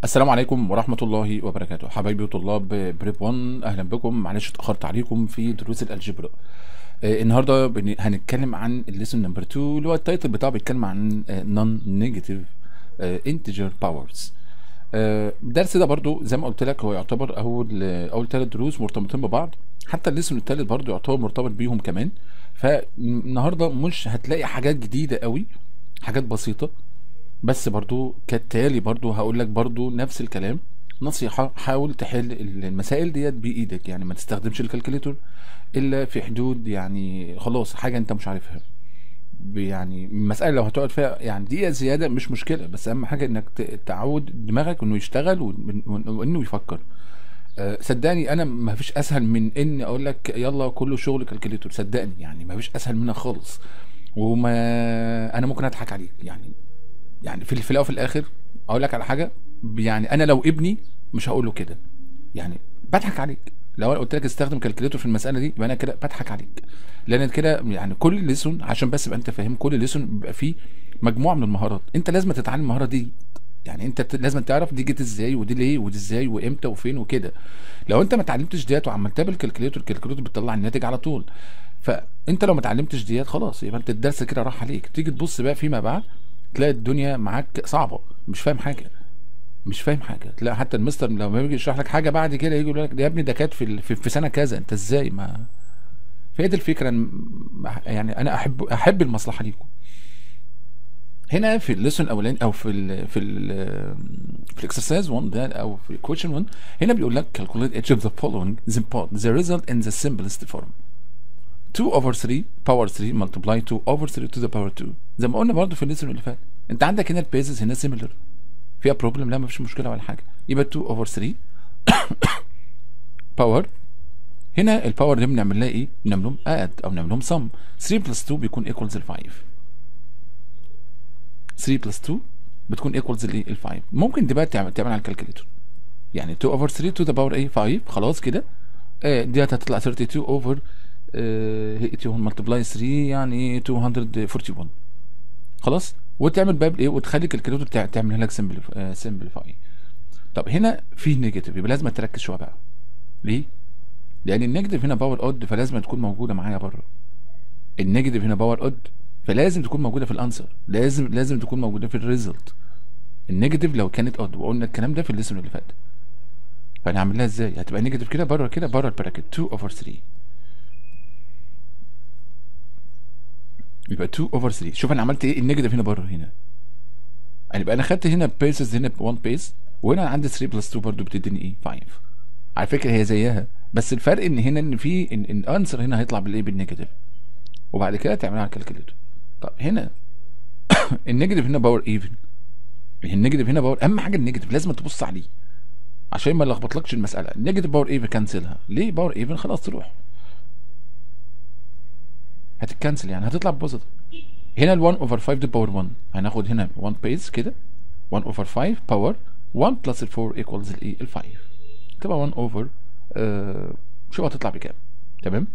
السلام عليكم ورحمة الله وبركاته حبايبي طلاب بريب 1 أهلا بكم معلش اتأخرت عليكم في دروس الألجبرا آه، النهارده بن- هنتكلم عن الليسون نمبر 2 اللي هو التايتل بتاعه بيتكلم عن نون نيجاتيف انتجر باورز الدرس ده برضو زي ما قلت لك هو يعتبر اول اول ثلاث دروس مرتبطين ببعض حتى الليسون الثالث برضو يعتبر مرتبط بيهم كمان فالنهارده مش هتلاقي حاجات جديده قوي حاجات بسيطه بس برضو كالتالي برضو هقول لك برضو نفس الكلام نصيحة حاول تحل المسائل ديت بإيدك يعني ما تستخدمش الكالكوليتور إلا في حدود يعني خلاص حاجة أنت مش عارفها ب- يعني المسألة لو هتقعد فيها يعني دقيقة زيادة مش مشكلة بس أهم حاجة إنك ت- تعود دماغك إنه يشتغل وإن- وإن- وإنه يفكر أه، صدقني انا ما فيش اسهل من ان اقول لك يلا كله شغل كالكوليتور صدقني يعني ما فيش اسهل منها خالص وما انا ممكن اضحك عليك يعني يعني في في الاول وفي الاخر اقول لك على حاجه يعني انا لو ابني مش هقول له كده يعني بضحك عليك لو انا قلت لك استخدم كالكوليتور في المساله دي يبقى انا كده بضحك عليك لان كده يعني كل ليسون عشان بس يبقى انت فاهم كل ليسون بيبقى فيه مجموعه من المهارات انت لازم تتعلم المهاره دي يعني انت ت- لازم تعرف دي جت ازاي ودي ليه ودي ازاي وامتى وفين وكده لو انت ما اتعلمتش ديت وعملتها بالكالكوليتور الكالكوليتور بتطلع الناتج على طول فانت لو ما اتعلمتش ديت خلاص يبقى انت الدرس كده راح عليك تيجي تبص بقى فيما بعد تلاقي الدنيا معاك صعبه مش فاهم حاجه مش فاهم حاجه تلاقي حتى المستر لما يجي يشرح لك حاجه بعد كده يجي يقول لك يا ابني ده كانت في ال- في في سنه كذا انت ازاي ما فهي دي الفكره إن- يعني انا احب احب المصلحه ليكم هنا في الليسون الاولاني او في ال في ال في الاكسرسايز 1 ده او في الكويشن 1 هنا بيقول لك calculate each of the following the part the result in the simplest form 2 over 3 power 3 multiply 2 over 3 to the power 2 زي ما قلنا برضه في الليسون اللي فات انت عندك هنا البيزز هنا similar فيها بروبلم لا مفيش مشكله ولا حاجه يبقى 2 over 3 باور هنا الباور دي بنعمل لها ايه؟ بنعمل لهم اد او بنعمل لهم sum 3 بلس 2 بيكون ايكوالز ال 5 3 بلس 2 بتكون ايكوالز الايه؟ ال 5 ممكن دي بقى تعمل تعمل على الكالكوليتور يعني 2 اوفر 3 تو ذا باور ايه 5 خلاص كده آه ديت هتطلع 32 اوفر آه 81 ملتبلاي 3 يعني 241 خلاص وتعمل بقى بالايه وتخلي الكالكوليتور تع- تعملها لك سمبليفاي طب هنا في نيجاتيف يبقى لازم تركز شويه بقى ليه؟ لان النيجاتيف هنا باور اود فلازم تكون موجوده معايا بره النيجاتيف هنا باور اود فلازم تكون موجوده في الانسر لازم لازم تكون موجوده في الريزلت النيجاتيف لو كانت اود وقلنا الكلام ده في الليسون اللي فات فهنعمل لها ازاي هتبقى نيجاتيف كده بره كده بره البراكت 2 اوفر 3 يبقى 2 اوفر 3 شوف انا عملت ايه النيجاتيف هنا بره هنا يعني يبقى انا خدت هنا بيسز هنا 1 بيس وهنا عندي 3 بلس 2 برضو بتديني ايه 5 على فكره هي زيها بس الفرق ان هنا ان في ان ان الانسر هنا هيطلع بالايه بالنيجاتيف وبعد كده تعملها على الكالكوليتور طب هنا النيجاتيف هنا باور ايفن النيجاتيف هنا باور اهم حاجه النيجاتيف لازم تبص عليه عشان ما يلخبطلكش المساله النيجاتيف باور ايفن كنسلها ليه باور ايفن خلاص تروح هتتكنسل يعني هتطلع بوزيتيف هنا ال 1 اوفر 5 دي باور 1 هناخد هنا 1 بيز كده 1 اوفر 5 باور 1 بلس ال 4 ايكوالز الايه ال 5 تبقى 1 اوفر آه شوف هتطلع بكام تمام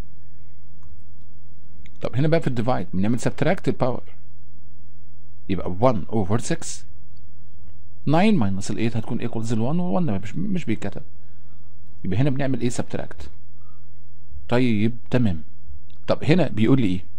طب هنا بقى في الديفايد بنعمل سبتراكت الباور يبقى 1 اوفر 6 9 ماينس ال 8 هتكون ايكوالز ال 1 وال 1 مش مش بيتكتب يبقى هنا بنعمل ايه سبتراكت طيب تمام طب هنا بيقول لي ايه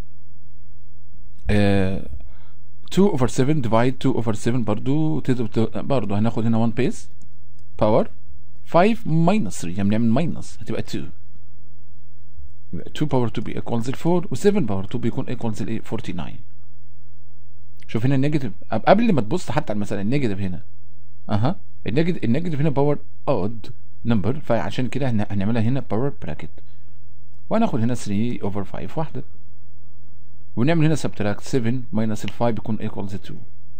آه 2 اوفر 7 ديفايد 2 اوفر 7 برضو تد- برضو هناخد هنا 1 بيس باور 5 ماينس 3 يعني بنعمل ماينس هتبقى 2 يبقى 2 باور 2 بي ايكوالز ال 4 و7 باور 2 بيكون ايكوالز الايه 49 شوف هنا النيجاتيف أب- قبل ما تبص حتى على المساله النيجاتيف هنا اها النيجاتيف النيجاتيف هنا باور اود نمبر فعشان كده هن- هنعملها هنا باور براكت وهناخد هنا 3 اوفر 5 واحده ونعمل هنا سبتراكت 7 ماينس ال 5 بيكون ايكوالز 2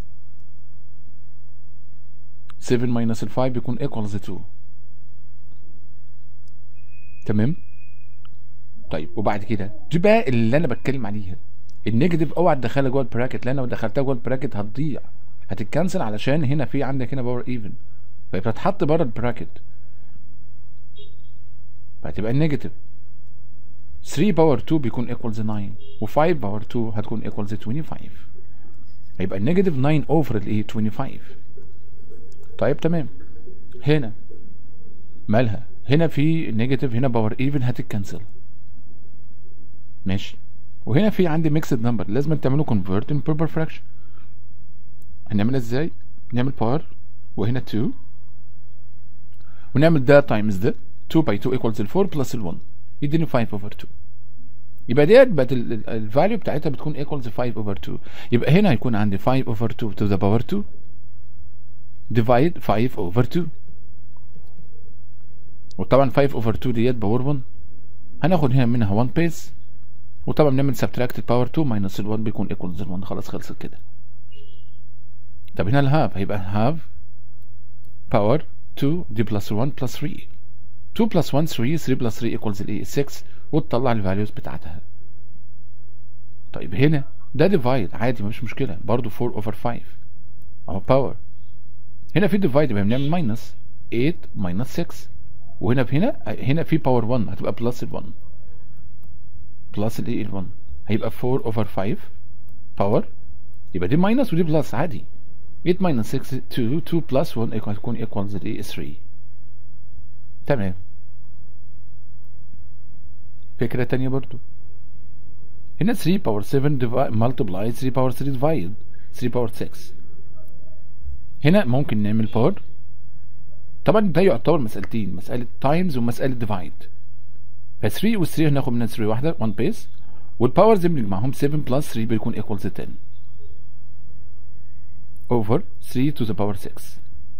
7 ماينس ال 5 بيكون ايكوالز 2 تمام طيب وبعد كده دي بقى اللي انا بتكلم عليها النيجاتيف اوعى تدخلها جوه البراكت لان لو دخلتها جوه البراكت هتضيع هتتكنسل علشان هنا في عندك هنا باور ايفن فيبقى تتحط بره البراكت فهتبقى النيجاتيف 3 باور 2 بيكون ايكوالز 9 و5 باور 2 هتكون ايكوالز 25 هيبقى النيجاتيف 9 اوفر الايه 25 طيب تمام هنا مالها هنا في نيجاتيف هنا باور ايفن هتتكنسل ماشي وهنا في عندي ميكسد نمبر لازم تعملوا كونفرت ان بروبر فراكشن هنعملها ازاي نعمل باور وهنا 2 ونعمل ده تايمز ده 2 باي 2 ايكوالز ال 4 بلس ال 1 يديني 5 اوفر 2 يبقى ديت بقت الفاليو بتاعتها بتكون ايكوالز 5 اوفر 2 يبقى هنا هيكون عندي 5 اوفر 2 تو ذا باور 2 ديفايد 5 اوفر 2 وطبعا 5 اوفر 2 ديت باور 1 هناخد هنا منها 1 بيس وطبعا بنعمل سبتراكت الباور 2 ماينس ال 1 بيكون ايكوالز ال 1 خلاص خلصت كده طب هنا الهاف هيبقى هاف باور 2 دي بلس 1 بلس 3 2 بلس 1 3 3 بلس 3 ايكوالز الايه 6 وتطلع الفاليوز بتاعتها طيب هنا ده ديفايد عادي مفيش مشكله برضو 4 اوفر 5 اهو باور هنا في ديفايد يبقى بنعمل ماينس 8 ماينس 6 وهنا في هنا هنا في باور 1 هتبقى بلس ال 1 بلس الايه ال 1 هيبقى 4 اوفر 5 باور يبقى دي ماينس ودي بلس عادي 8 minus 6 2 2 plus 1 equal هتكون equals الايه 3 تمام فكرة تانية برضو هنا 3 باور 7 multiply 3 باور 3 divide 3 باور 6 هنا ممكن نعمل باور طبعا ده يعتبر مسألتين مسألة تايمز ومسألة ديفايد ف 3 و 3 هناخد منها 3 واحدة 1 بيس والباورز بنجمعهم 7 بلس 3 بيكون equals 10 over 3 to the power 6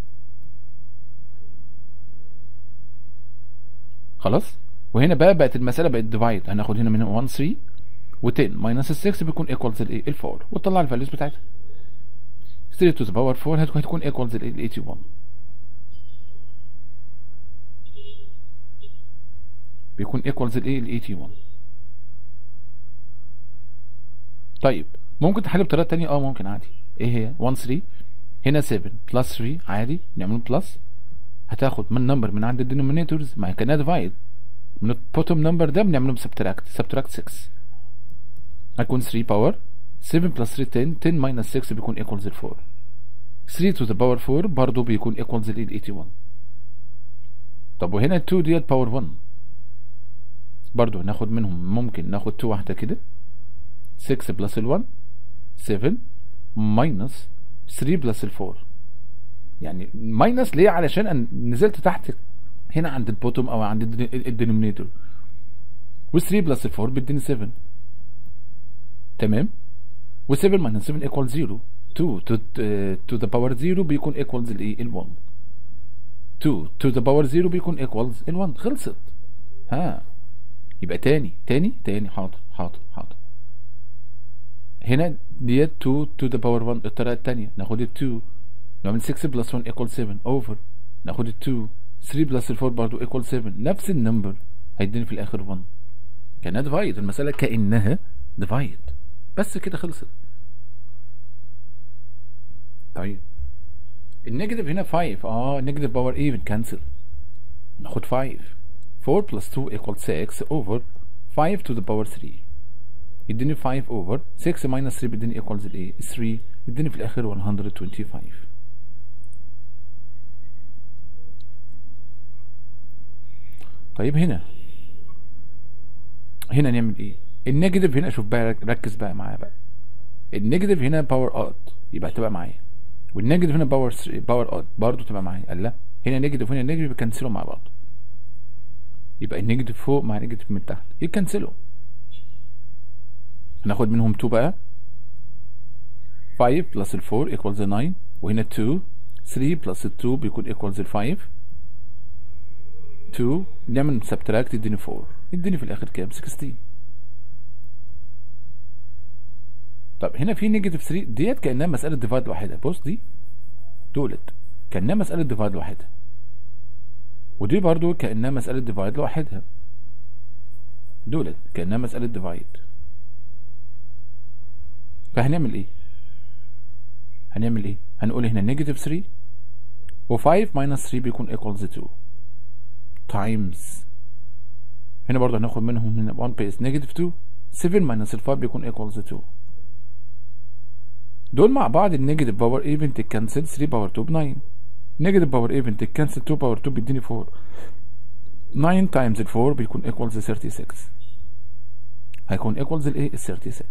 خلاص وهنا بقى بقت المسألة بقت ديفايد هناخد هنا من 1 3 و10 ماينس ال 6 بيكون ايكوالز الايه ال 4 وتطلع الفاليوز بتاعتها 3 to the power 4 هتكون ايكوالز ال 81 بيكون ايكوالز الايه ال 81 طيب ممكن تحل بطريقه ثانيه اه ممكن عادي ايه هي 1 3 هنا 7 بلس 3 عادي نعمل بلس هتاخد من نمبر من عند الدينومينيتورز ما كانها ديفايد من البوتوم نمبر ده بنعمله سبتراكت سبتراكت 6 هيكون 3 باور 7 بلس 3 10 10 ماينس 6 بيكون ايكوالز 4 3 تو ذا باور 4 برضه بيكون ايكوالز ال 81 طب وهنا 2 ديت باور 1 برضه هناخد منهم ممكن ناخد 2 واحده كده 6 بلس ال 1 7 ماينس 3 بلس ال 4 يعني ماينس ليه علشان أن نزلت تحت هنا عند البوتوم او عند الدينومينيتور و3 بلس ال 4 بيديني 7 تمام و7 ماينس 7 ايكوال 0 2 تو تو ذا باور 0 بيكون ايكوالز الايه ال 1 2 تو ذا باور 0 بيكون ايكوالز ال 1 خلصت ها يبقى تاني تاني تاني حاضر حاضر حاضر هنا ديت 2 to the power 1 الطريقة التانية ناخد ال 2 نعمل 6 بلس 1 equal 7 over ناخد ال 2 3 بلس ال 4 برضه equal 7 نفس النمبر هيديني في الآخر 1 كأنها ديفايد المسألة كأنها ديفايد بس كده خلصت طيب النيجاتيف هنا 5 اه النيجاتيف باور ايفن كانسل ناخد 5 4 بلس 2 equal 6 over 5 to the power 3 يديني 5 اوفر 6 ماينس 3 بيديني ايكوالز الايه 3 يديني في الاخر 125 طيب هنا هنا نعمل ايه النيجاتيف هنا شوف بقى ركز بقى معايا بقى النيجاتيف هنا باور اود يبقى هتبقى معايا والنيجاتيف هنا باور باور اود برضه تبقى معايا قال لا هنا نيجاتيف وهنا نيجاتيف بيكنسلوا مع بعض يبقى النيجاتيف فوق مع النيجاتيف من تحت يكنسلوا هناخد منهم 2 بقى 5 بلس ال 4 equals 9 وهنا 2 3 بلس ال 2 بيكون equals ال 5 2 نعمل سبتراكت يديني 4 يديني في الاخر كام 16 طب هنا في نيجاتيف 3 ديت كانها مساله ديفايد لوحدها بص دي دولت كانها مساله ديفايد لوحدها ودي برضو كانها مساله ديفايد لوحدها دولت كانها مساله ديفايد فهنعمل ايه هنعمل ايه هنقول هنا نيجاتيف 3 و5 ماينس 3 بيكون ايكوالز 2 تايمز هنا برضه هناخد منهم هنا 1 بيس نيجاتيف 2 7 ماينس ال 5 بيكون ايكوالز 2 دول مع بعض النيجاتيف باور ايفن تتكنسل 3 باور 2 ب 9 نيجاتيف باور ايفن تكنسل 2 باور 2 بيديني 4 9 تايمز ال 4 بيكون ايكوالز 36 هيكون ايكوالز الايه ال 36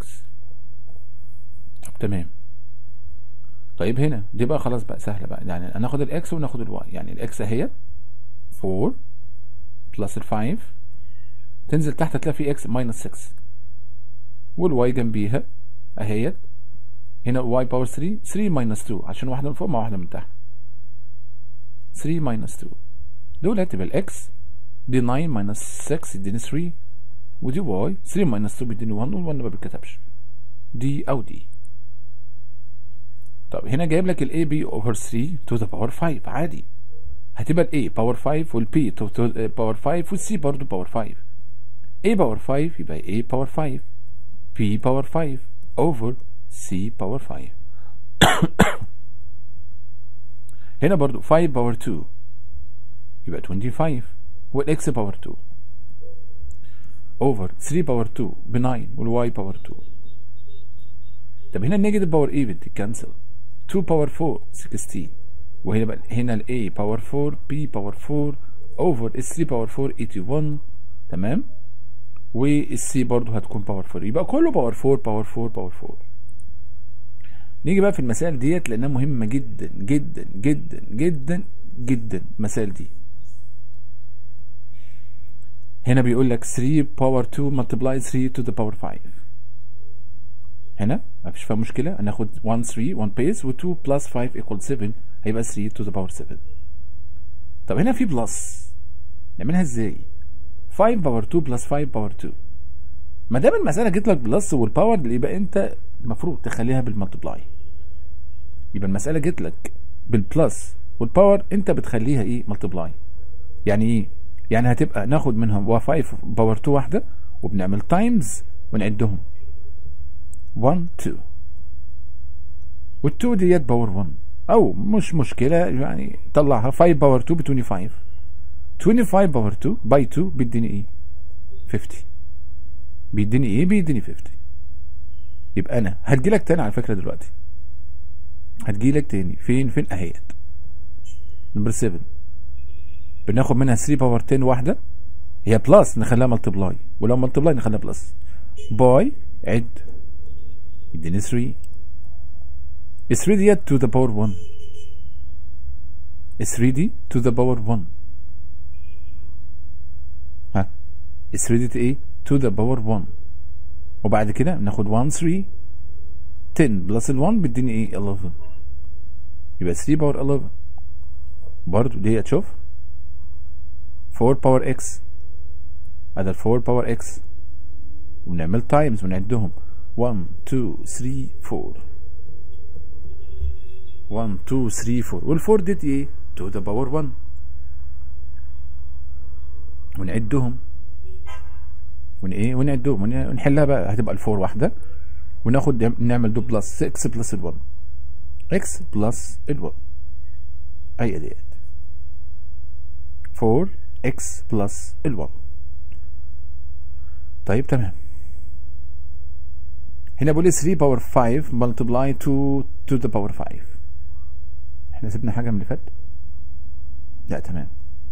طب تمام طيب هنا دي بقى خلاص بقى سهله بقى يعني هناخد الاكس وناخد الواي يعني الاكس اهي 4 بلس ال 5 تنزل تحت تلاقي في اكس ماينس 6 والواي جنبيها اهيت هنا واي باور 3 3 ماينس 2 عشان واحده من فوق مع واحده من تحت 3 ماينس 2 دول هتبقى الاكس دي 9 ماينس 6 يديني 3 ودي واي 3 ماينس 2 بيديني 1 وال1 ما بيتكتبش دي او دي طب هنا جايب لك الاي بي اوفر 3 تو ذا باور 5 عادي هتبقى الاي باور 5 والبي تو باور 5 والسي برضه باور 5 a باور 5 يبقى a باور 5 p باور 5 over c باور 5 هنا برضو 5 باور 2 يبقى 25 والاكس باور 2 over 3 باور 2 ب 9 والواي باور 2 طب هنا النيجاتيف باور ايفن تتكنسل 2 باور 4 16 وهنا بقى هنا ال a باور 4 b باور 4 over ال 3 باور 4 81 تمام والسي برضو هتكون باور 4 يبقى كله باور 4 باور 4 باور 4 نيجي بقى في المسائل ديت لانها مهمه جدا جدا جدا جدا جدا المسائل دي هنا بيقول لك 3 باور 2 ملتبلاي 3 تو ذا باور 5 هنا مفيش فيها مشكله هناخد 1 3 1 بيس و2 بلس 5 ايكوال 7 هيبقى 3 تو ذا باور 7 طب هنا في بلس نعملها ازاي 5 باور 2 بلس 5 باور 2 ما دام المساله جت لك بلس والباور يبقى انت المفروض تخليها بالملتبلاي يبقى المساله جت لك بالبلس والباور انت بتخليها ايه ملتبلاي يعني ايه يعني هتبقى ناخد منهم 5 باور 2 واحده وبنعمل تايمز ونعدهم 1 2 وال2 ديت باور 1 او مش مشكله يعني طلعها 5 باور 2 ب 25 25 باور 2 باي 2 بيديني ايه 50 بيديني ايه بيديني 50 يبقى انا هتجيلك تاني على فكره دلوقتي هتجيلك تاني فين فين اهيت نمبر 7 بناخد منها 3 باور 10 واحده هي بلس نخليها ملتبلاي ولو ملتبلاي نخليها بلس باي عد يديني 3 ال 3 ديت تو ذا باور 1 ال 3 دي تو ذا باور 1 ها ال 3 دي ايه تو ذا باور 1 وبعد كده ناخد 1 3 10 بلس ال 1 بيديني ايه 11 يبقى 3 باور 11 برضو دي شوف 4 باور اكس ادي 4 باور اكس ونعمل تايمز ونعدهم 1 2 3 4 1 2 3 4 وال4 ديت ايه تو ذا باور 1 ونعدهم ون ايه ونعدهم ون- ونحلها بقى هتبقى الفور واحده وناخد نعمل دو بلس 6 بلس ال1 اكس بلس ال1 اي ديت 4 اكس بلس ال1 طيب تمام هنا بقول لي 3 باور 5 ملتبلاي 2 تو ذا باور 5 احنا سيبنا حاجه من اللي فات لا تمام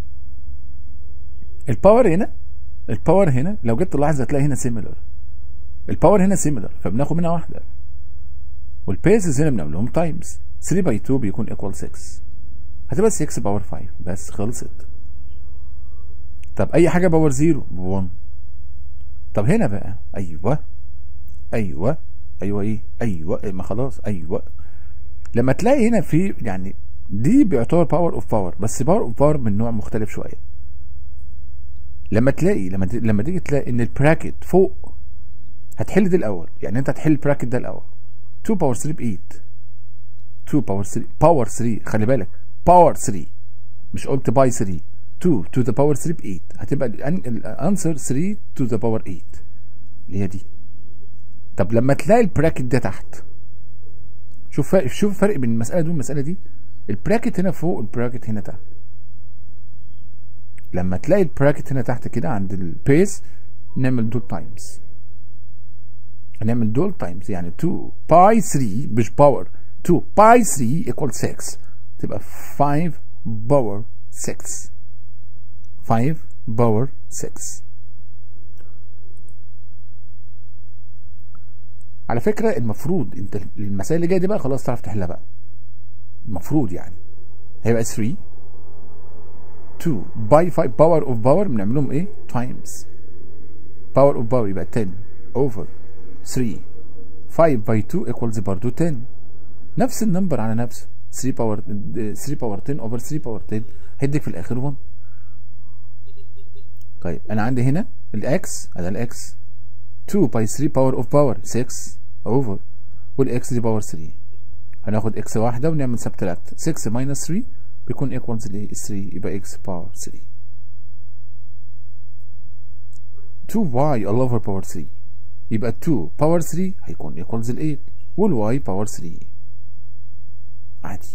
الباور هنا الباور هنا لو جيت تلاحظ هتلاقي هنا سيميلر الباور هنا سيميلر فبناخد منها واحده والبيسز هنا بنعمل لهم تايمز 3 باي 2 بيكون ايكوال 6 هتبقى 6 باور 5 بس خلصت طب اي حاجه باور 0 ب 1 طب هنا بقى ايوه ايوه ايوه ايه ايوه ما خلاص ايوه لما تلاقي هنا في يعني دي بيعتبر باور اوف باور بس باور اوف باور من نوع مختلف شويه لما تلاقي لما ت- لما تيجي تلاقي ان البراكت فوق هتحل دي الاول يعني انت هتحل البراكت ده الاول 2 باور 3 ب 8 2 باور 3 باور 3 خلي بالك باور 3 مش قلت باي 3 2 تو ذا باور 3 ب 8 هتبقى الانسر 3 تو ذا باور 8 اللي هي دي طب لما تلاقي البراكت ده تحت شوف فرق شوف الفرق بين المساله دي والمساله دي البراكت هنا فوق والبراكت هنا تحت لما تلاقي البراكت هنا تحت كده عند البيس نعمل دول تايمز هنعمل دول تايمز يعني 2 باي 3 مش باور 2 باي 3 ايكوال 6 تبقى 5 باور 6 5 باور 6 على فكرة المفروض انت المسائل اللي جاية دي بقى خلاص تعرف تحلها بقى المفروض يعني هيبقى 3 2 باي 5 باور اوف باور بنعملهم ايه تايمز باور اوف باور يبقى 10 اوفر 3 5 باي 2 ايكوالز برضه 10 نفس النمبر على نفسه 3 باور 3 باور 10 اوفر 3 باور 10 هيديك في الاخر 1 طيب انا عندي هنا الاكس هذا الاكس 2 باي 3 باور اوف باور 6 اوفر والاكس دي باور 3 هناخد اكس واحده ونعمل سبتراكت 6 ماينس 3 بيكون ايكوالز ل 3 يبقى اكس باور 3 2y all over باور 3 يبقى 2 باور 3 هيكون ايكوالز ل 8 والواي باور 3 عادي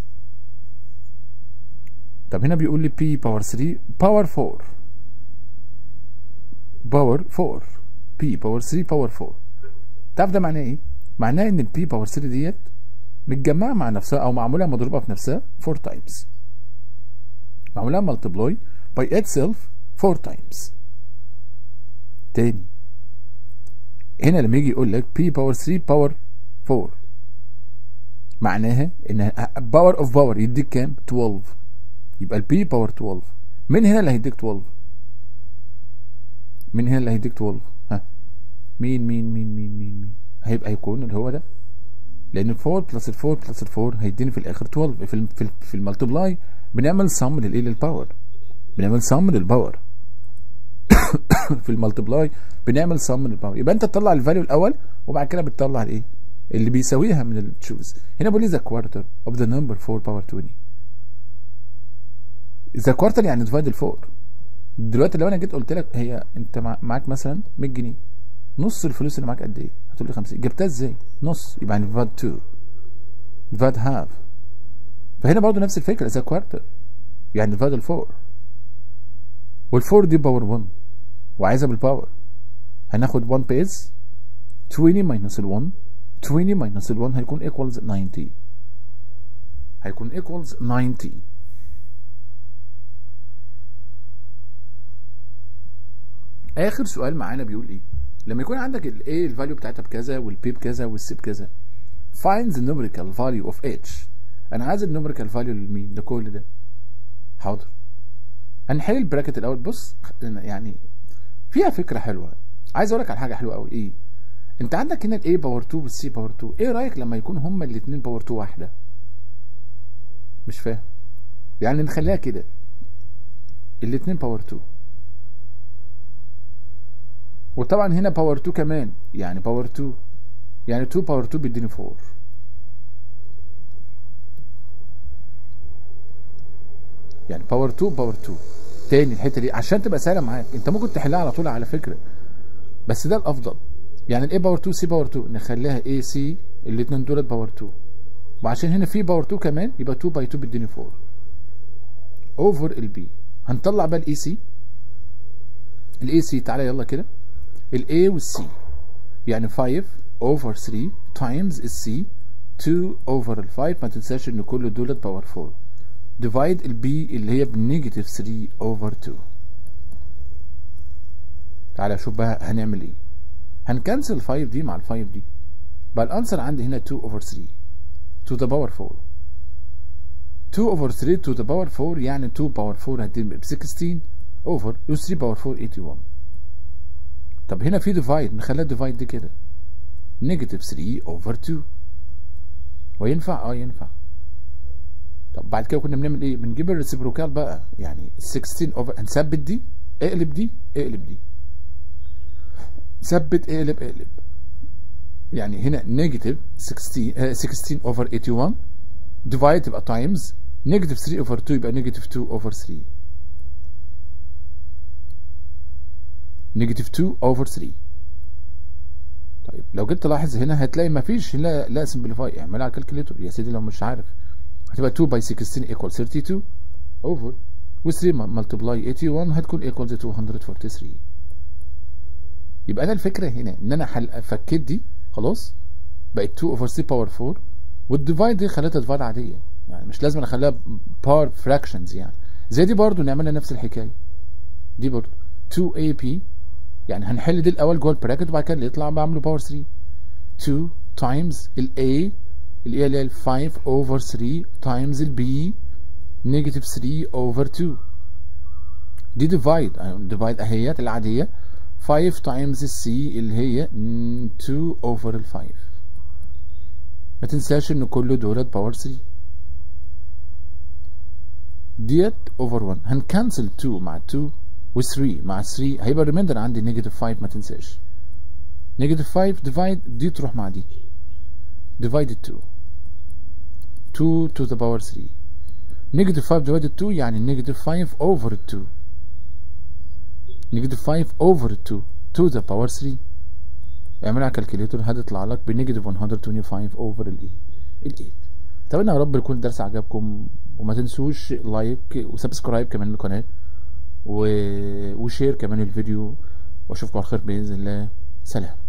طب هنا بيقول لي p باور 3 باور 4 باور 4 p باور 3 باور 4 تعرف ده معناه ايه؟ معناه ان ال p باور 3 ديت متجمعه مع نفسها او معموله مضروبه في نفسها 4 تايمز معمولها ملتبلاي باي اتسيلف 4 تايمز تاني هنا لما يجي يقول لك p باور 3 باور 4 معناها ان باور اوف باور يديك كام 12 يبقى البي باور 12 من هنا اللي هيديك 12 من هنا اللي هيديك 12 ها مين مين مين مين مين مين هيبقى هيكون اللي هو ده لان 4 بلس 4 بلس 4 هيديني في الاخر 12 في ال في, ال في المالتبلاي بنعمل سم للايه للباور بنعمل سم للباور في المالتبلاي بنعمل سم للباور يبقى انت تطلع الفاليو الاول وبعد كده بتطلع الايه اللي بيساويها من التشوز هنا بقول لي ذا كوارتر اوف ذا نمبر 4 باور 20 ذا كوارتر يعني ديفايد 4 دلوقتي لو انا جيت قلت لك هي انت معاك مثلا 100 جنيه نص الفلوس اللي معاك قد ايه؟ هتقول لي 50 جبتها ازاي؟ نص يبقى يعني ديفايد 2 ديفايد هاف فهنا برضه نفس الفكره ذا كوارتر يعني ديفايد 4 وال4 دي باور 1 وعايزها بالباور هناخد 1 بيز 20 ماينس ال 1 20 ماينس ال 1 هيكون ايكوالز 90 هيكون ايكوالز 90 اخر سؤال معانا بيقول ايه لما يكون عندك الايه الفاليو بتاعتها بكذا والبي بكذا والسي بكذا find the numerical value of h انا عايز النوميريكال فاليو لمين لكل ده حاضر هنحل البراكت الاول بص يعني فيها فكره حلوه عايز اقول لك على حاجه حلوه قوي ايه انت عندك هنا الاي باور 2 والسي باور 2 ايه رايك لما يكون هما الاثنين باور 2 واحده مش فاهم يعني نخليها كده الاثنين باور 2 وطبعا هنا باور 2 كمان يعني باور 2 يعني 2 باور 2 بيديني 4 يعني باور 2 باور 2 تاني الحته دي عشان تبقى سهله معاك انت ممكن تحلها على طول على فكره بس ده الافضل يعني الاي باور 2 سي باور 2 نخليها اي سي الاثنين دولت باور 2 وعشان هنا في باور 2 كمان يبقى 2 باي 2 بيديني 4 اوفر البي هنطلع بقى الاي سي الاي سي تعالى يلا كده الاي والسي يعني 5 اوفر 3 تايمز السي 2 اوفر ال 5 ما تنساش ان كل دولت باور 4 ديفايد البي اللي هي بنيجاتيف 3 اوفر 2 تعالى شوف بقى هنعمل ايه هنكنسل 5 دي مع ال 5 دي بقى الانسر عندي هنا 2 اوفر 3 to the power 4 2 اوفر 3 to the power 4 يعني 2 باور 4 هتبقى ب 16 اوفر 3 باور 4 81 طب هنا في ديفايد نخليها ديفايد دي كده نيجاتيف 3 اوفر 2 وينفع اه ينفع طب بعد كده كنا بنعمل ايه بنجيب الريسبروكال بقى يعني 16 اوفر هنثبت دي اقلب دي اقلب دي ثبت اقلب اقلب يعني هنا نيجاتيف 16 16 اوفر 81 ديفايد تبقى تايمز نيجاتيف 3 اوفر 2 يبقى نيجاتيف 2 اوفر 3 نيجاتيف 2 اوفر 3 طيب لو جيت تلاحظ هنا هتلاقي ما فيش لا لا سمبليفاي اعملها على الكالكوليتور يا سيدي لو مش عارف هتبقى 2 باي 16 ايكوال 32 اوفر و 3 ملتبلاي 81 هتكون ايكوال 243 يبقى انا الفكره هنا ان انا حل... فكيت دي خلاص بقت 2 اوفر 3 باور 4 والديفايد دي خليتها ديفايد عاديه يعني مش لازم اخليها بار فراكشنز يعني زي دي برضو نعملها نفس الحكايه دي برضو 2ab يعني هنحل دي الاول جوه البراكت وبعد كده اللي يطلع بعمله باور 3 2 تايمز ال A ال A اللي هي ال 5 over 3 تايمز ال B نيجاتيف 3 over 2 دي ديفايد ديفايد اهيت العاديه 5 تايمز ال C اللي هي 2 over ال 5 ما تنساش ان كل دولت باور 3 ديت اوفر 1 هنكنسل 2 مع 2 و 3 مع 3 هيبقى الريميندر عندي نيجاتيف 5 ما تنساش نيجاتيف 5 ديفايد دي تروح مع دي ديفايد 2 2 to the power 3 نيجاتيف 5 divided 2 يعني نيجاتيف 5 over 2 نيجاتيف 5 over 2 to the power 3 اعملها على الكالكوليتور هتطلع لك بنيجاتيف 125 over الايه ال 8 اتمنى يا رب يكون الدرس عجبكم وما تنسوش لايك وسبسكرايب كمان للقناه و... وشير كمان الفيديو واشوفكم على خير باذن الله سلام